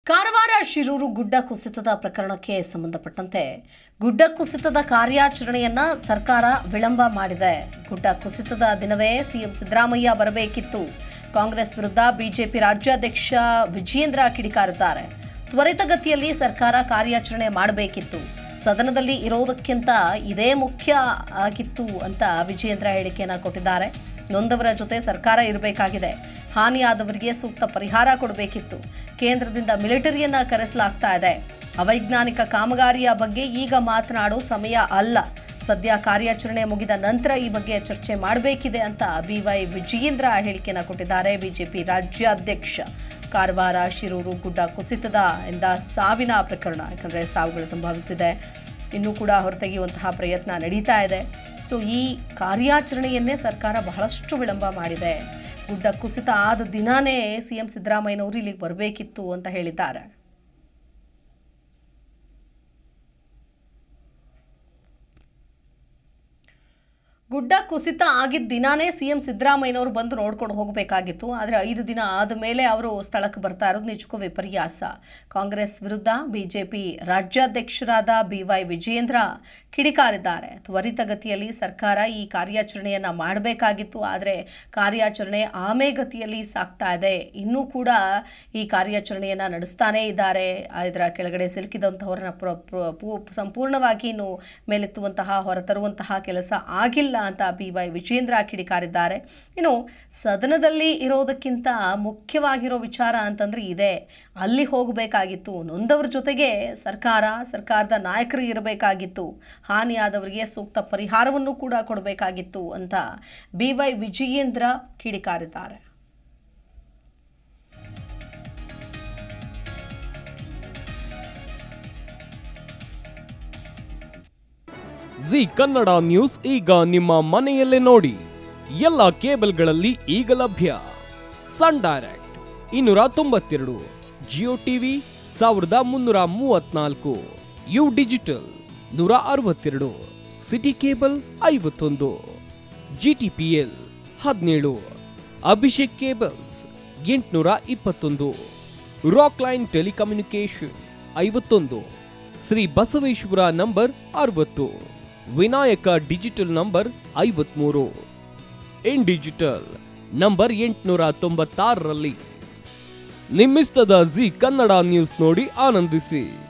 ಕಾರವಾರ ಶಿರೂರು ಗುಡ್ಡ ಕುಸಿತದ ಪ್ರಕರಣಕ್ಕೆ ಸಂಬಂಧಪಟ್ಟಂತೆ ಗುಡ್ಡ ಕುಸಿತದ ಕಾರ್ಯಾಚರಣೆಯನ್ನ ಸರ್ಕಾರ ವಿಳಂಬ ಮಾಡಿದೆ ಗುಡ್ಡ ಕುಸಿತದ ದಿನವೇ ಸಿಎಂ ಸಿದ್ದರಾಮಯ್ಯ ಬರಬೇಕಿತ್ತು ಕಾಂಗ್ರೆಸ್ ವಿರುದ್ಧ ಬಿಜೆಪಿ ರಾಜ್ಯಾಧ್ಯಕ್ಷ ವಿಜಯೇಂದ್ರ ಕಿಡಿಕಾರಿದ್ದಾರೆ ತ್ವರಿತಗತಿಯಲ್ಲಿ ಸರ್ಕಾರ ಕಾರ್ಯಾಚರಣೆ ಮಾಡಬೇಕಿತ್ತು ಸದನದಲ್ಲಿ ಇರೋದಕ್ಕಿಂತ ಇದೇ ಮುಖ್ಯ ಆಗಿತ್ತು ಅಂತ ವಿಜಯೇಂದ್ರ ಹೇಳಿಕೆಯನ್ನ ಕೊಟ್ಟಿದ್ದಾರೆ ನೊಂದವರ ಜೊತೆ ಸರ್ಕಾರ ಇರಬೇಕಾಗಿದೆ ಹಾನಿಯಾದವರಿಗೆ ಸೂಕ್ತ ಪರಿಹಾರ ಕೊಡಬೇಕಿತ್ತು ಕೇಂದ್ರದಿಂದ ಮಿಲಿಟರಿಯನ್ನ ಕರೆಸಲಾಗ್ತಾ ಇದೆ ಅವೈಜ್ಞಾನಿಕ ಕಾಮಗಾರಿಯ ಬಗ್ಗೆ ಈಗ ಮಾತನಾಡೋ ಸಮಯ ಅಲ್ಲ ಸದ್ಯ ಕಾರ್ಯಾಚರಣೆ ಮುಗಿದ ನಂತರ ಈ ಬಗ್ಗೆ ಚರ್ಚೆ ಮಾಡಬೇಕಿದೆ ಅಂತ ಬಿವೈ ವಿಜಯೇಂದ್ರ ಹೇಳಿಕೆಯನ್ನ ಕೊಟ್ಟಿದ್ದಾರೆ ಬಿಜೆಪಿ ರಾಜ್ಯಾಧ್ಯಕ್ಷ ಕಾರವಾರ ಶಿರೂರು ಗುಡ್ಡ ಕುಸಿತದ ಇಂದ ಸಾವಿನ ಪ್ರಕರಣ ಯಾಕಂದರೆ ಸಾವುಗಳು ಸಂಭವಿಸಿದೆ ಇನ್ನೂ ಕೂಡ ಹೊರತೆಗೆಯುವಂತಹ ಪ್ರಯತ್ನ ನಡೀತಾ ಇದೆ ಸೊ ಈ ಕಾರ್ಯಾಚರಣೆಯನ್ನೇ ಸರ್ಕಾರ ಬಹಳಷ್ಟು ವಿಳಂಬ ಮಾಡಿದೆ ಗುಡ್ಡ ಕುಸಿತ ಆದ ದಿನಾನೇ ಸಿ ಎಂ ಸಿದ್ದರಾಮಯ್ಯನವರು ಇಲ್ಲಿಗೆ ಬರಬೇಕಿತ್ತು ಅಂತ ಹೇಳಿದ್ದಾರೆ ಗುಡ್ಡ ಕುಸಿತ ಆಗಿದ್ದ ದಿನಾನೇ ಸಿ ಎಂ ಸಿದ್ದರಾಮಯ್ಯನವರು ಬಂದು ನೋಡ್ಕೊಂಡು ಹೋಗಬೇಕಾಗಿತ್ತು ಆದರೆ ಐದು ದಿನ ಆದ ಮೇಲೆ ಅವರು ಸ್ಥಳಕ್ಕೆ ಬರ್ತಾ ಇರೋದು ನಿಜಕ್ಕೂ ವಿಪರ್ಯಾಸ ಕಾಂಗ್ರೆಸ್ ವಿರುದ್ಧ ಬಿಜೆಪಿ ರಾಜ್ಯಾಧ್ಯಕ್ಷರಾದ ಬಿ ವೈ ವಿಜಯೇಂದ್ರ ಕಿಡಿಕಾರಿದ್ದಾರೆ ತ್ವರಿತಗತಿಯಲ್ಲಿ ಸರ್ಕಾರ ಈ ಕಾರ್ಯಾಚರಣೆಯನ್ನು ಮಾಡಬೇಕಾಗಿತ್ತು ಆದರೆ ಕಾರ್ಯಾಚರಣೆ ಆಮೆಗತಿಯಲ್ಲಿ ಸಾಗ್ತಾ ಇದೆ ಇನ್ನೂ ಕೂಡ ಈ ಕಾರ್ಯಾಚರಣೆಯನ್ನು ನಡೆಸ್ತಾನೇ ಇದ್ದಾರೆ ಇದರ ಕೆಳಗಡೆ ಸಿಲುಕಿದಂಥವರನ್ನ ಪ್ರ ಪ್ರ- ಪೂ- ಸಂಪೂರ್ಣವಾಗಿ ಇನ್ನು ಮೇಲೆತ್ತುವಂತಹ ಹೊರತರುವಂತಹ ಕೆಲಸ ಆಗಿಲ್ಲ ಅಂತ ಬಿ ವೈ ವಿಜೇಂದ್ರ ಕಿಡಿಕಾರಿದ್ದಾರೆ ಇನ್ನು ಸದನದಲ್ಲಿ ಇರೋದಕ್ಕಿಂತ ಮುಖ್ಯವಾಗಿರೋ ವಿಚಾರ ಅಂತಂದ್ರೆ ಇದೆ ಅಲ್ಲಿ ಹೋಗಬೇಕಾಗಿತ್ತು ನೊಂದವ್ರ ಜೊತೆಗೆ ಸರ್ಕಾರ ಸರ್ಕಾರದ ನಾಯಕರು ಇರಬೇಕಾಗಿತ್ತು ಹಾನಿಯಾದವರಿಗೆ ಸೂಕ್ತ ಪರಿಹಾರವನ್ನು ಕೂಡ ಕೊಡಬೇಕಾಗಿತ್ತು ಅಂತ ಬಿ ವೈ ವಿಜಯೇಂದ್ರ ಕಿಡಿಕಾರಿದ್ದಾರೆ ಜಿ ಕನ್ನಡ ನ್ಯೂಸ್ ಈಗ ನಿಮ್ಮ ಮನೆಯಲ್ಲೇ ನೋಡಿ ಎಲ್ಲ ಕೇಬಲ್ಗಳಲ್ಲಿ ಈಗ ಲಭ್ಯ ಸನ್ ಡೈರೆಕ್ಟ್ ಇನ್ನೂರ ತೊಂಬತ್ತೆರಡು ಜಿಯೋ ಟಿವಿ ಸಾವಿರದ ಮುನ್ನೂರ ಮೂವತ್ನಾಲ್ಕು ಯು ಡಿಜಿಟಲ್ ನೂರ ಅರವತ್ತೆರಡು ಸಿಟಿ ಕೇಬಲ್ ಐವತ್ತೊಂದು ಜಿ ಟಿ ಪಿ ಎಲ್ ಹದಿನೇಳು ಅಭಿಷೇಕ್ ಕೇಬಲ್ಸ್ ಎಂಟುನೂರ ಇಪ್ಪತ್ತೊಂದು ರಾಕ್ ಲೈನ್ ಟೆಲಿಕಮ್ಯುನಿಕೇಶನ್ ಐವತ್ತೊಂದು ಶ್ರೀ ಬಸವೇಶ್ವರ ನಂಬರ್ ಅರವತ್ತು ವಿನಾಯಕ ಡಿಜಿಟಲ್ ನಂಬರ್ ಐವತ್ಮೂರು ಇನ್ ಡಿಜಿಟಲ್ ನಂಬರ್ ಎಂಟುನೂರ ತೊಂಬತ್ತಾರರಲ್ಲಿ ನಿಮ್ಮಿಸ್ತದ ಜಿ ಕನ್ನಡ ನ್ಯೂಸ್ ನೋಡಿ ಆನಂದಿಸಿ